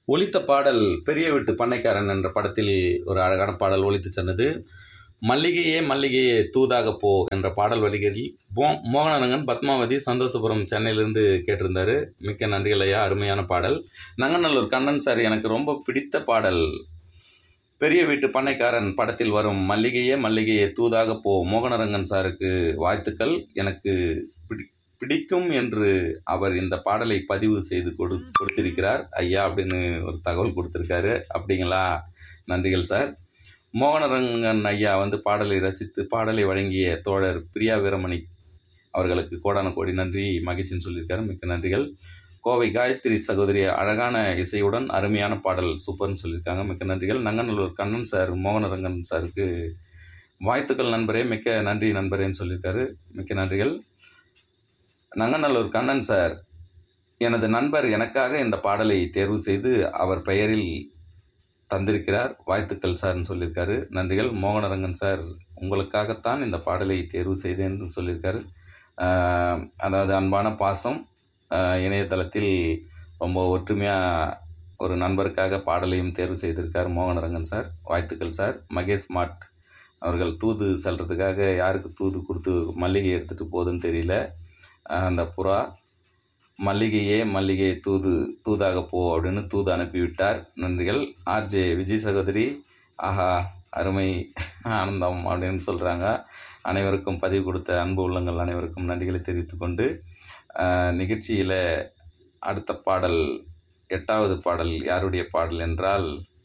ஒலித்த பாடல் பெரிய வீட்டு பண்ணைக்காரன் என்ற படத்தில் ஒரு அழகான பாடல் ஒலித்து சென்றது மல்லிகையே மல்லிகையே தூதாக போ என்ற பாடல் வரிகளில் மோ மோகனரங்கன் பத்மாவதி சந்தோஷபுரம் சென்னையிலிருந்து கேட்டிருந்தாரு மிக்க நன்றிகள் ஐயா அருமையான பாடல் நங்கநல்லூர் கண்ணன் சார் எனக்கு ரொம்ப பிடித்த பாடல் பெரிய வீட்டு பண்ணைக்காரன் படத்தில் வரும் மல்லிகையே மல்லிகையே தூதாக போ மோகனரங்கன் சாருக்கு வாழ்த்துக்கள் எனக்கு பிடி பிடிக்கும் என்று அவர் இந்த பாடலை பதிவு செய்து கொடு கொடுத்திருக்கிறார் ஐயா அப்படின்னு ஒரு தகவல் கொடுத்துருக்காரு அப்படிங்களா நன்றிகள் சார் மோகனரங்கன் ஐயா வந்து பாடலை ரசித்து பாடலை வழங்கிய தோழர் பிரியா வீரமணி அவர்களுக்கு கோடான கோடி நன்றி மகிழ்ச்சின்னு சொல்லியிருக்காரு மிக்க நன்றிகள் கோவை காயத்ரி சகோதரி அழகான இசையுடன் அருமையான பாடல் சூப்பர்னு சொல்லியிருக்காங்க மிக்க நன்றிகள் நங்கநல்லூர் கண்ணன் சார் மோகனரங்கன் சாருக்கு வாழ்த்துக்கள் நண்பரே மிக்க நன்றி நண்பரேன்னு சொல்லியிருக்காரு மிக்க நன்றிகள் நங்கநல்லூர் கண்ணன் சார் எனது நண்பர் எனக்காக இந்த பாடலை தேர்வு செய்து அவர் பெயரில் தந்திருக்கிறார் வாழ்த்துக்கள் சார்னு சொல்லியிருக்காரு நன்றிகள் மோகனரங்கன் சார் உங்களுக்காகத்தான் இந்த பாடலை தேர்வு செய்தேன்னு சொல்லியிருக்காரு ஆஹ் அதாவது அன்பான பாசம் ஆஹ் இணையதளத்தில் ரொம்ப ஒற்றுமையாக ஒரு நண்பருக்காக பாடலையும் தேர்வு செய்திருக்கார் மோகனரங்கன் சார் வாழ்த்துக்கள் சார் மகேஷ் மாட் அவர்கள் தூது செல்றதுக்காக யாருக்கு தூது கொடுத்து மல்லிகை எடுத்துகிட்டு போகுதுன்னு தெரியல ஆஹ் அந்த புறா மல்லிகையே மல்லிகை தூது தூதாக போ அப்படின்னு தூது அனுப்பிவிட்டார் நன்றிகள் ஆர்ஜே விஜய் சகோதரி ஆஹா அருமை ஆனந்தம் அப்படின்னு சொல்கிறாங்க அனைவருக்கும் பதிவு கொடுத்த அன்பு உள்ளங்கள் அனைவருக்கும் நன்றிகளை தெரிவித்துக்கொண்டு நிகழ்ச்சியில் அடுத்த பாடல் எட்டாவது பாடல் யாருடைய பாடல் என்றால்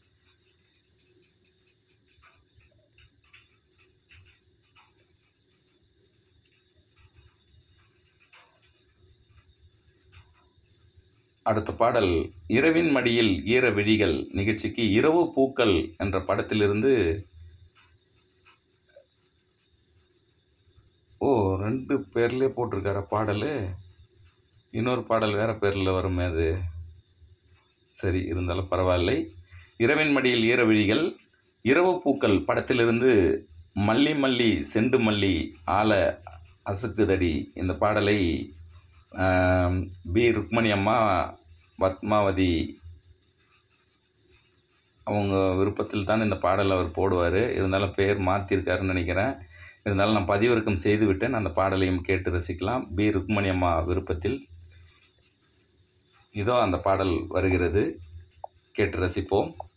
அடுத்த பாடல் இரவின் மடியில் ஈர விழிகள் நிகழ்ச்சிக்கு இரவு பூக்கள் என்ற படத்திலிருந்து ஓ ரெண்டு பேர்லேயே போட்டிருக்கார பாடல் இன்னொரு பாடல் வேற பேரில் வருமே அது சரி இருந்தாலும் பரவாயில்லை இரவின் மடியில் ஈர விழிகள் இரவு பூக்கள் படத்திலிருந்து மல்லி மல்லி செண்டு மல்லி ஆல அசுக்குதடி இந்த பாடலை ஆம், பி ருக்மணி அம்மா பத்மாவதி அவங்க விருப்பத்தில் தான் இந்த பாடல் அவர் போடுவார் இருந்தாலும் பேர் மாற்றிருக்காருன்னு நினைக்கிறேன் இருந்தாலும் நான் பதிவிறக்கம் செய்து விட்டேன் அந்த பாடலையும் கேட்டு ரசிக்கலாம் பி ருக்மணி அம்மா விருப்பத்தில் இதோ அந்த பாடல் வருகிறது கேட்டு ரசிப்போம்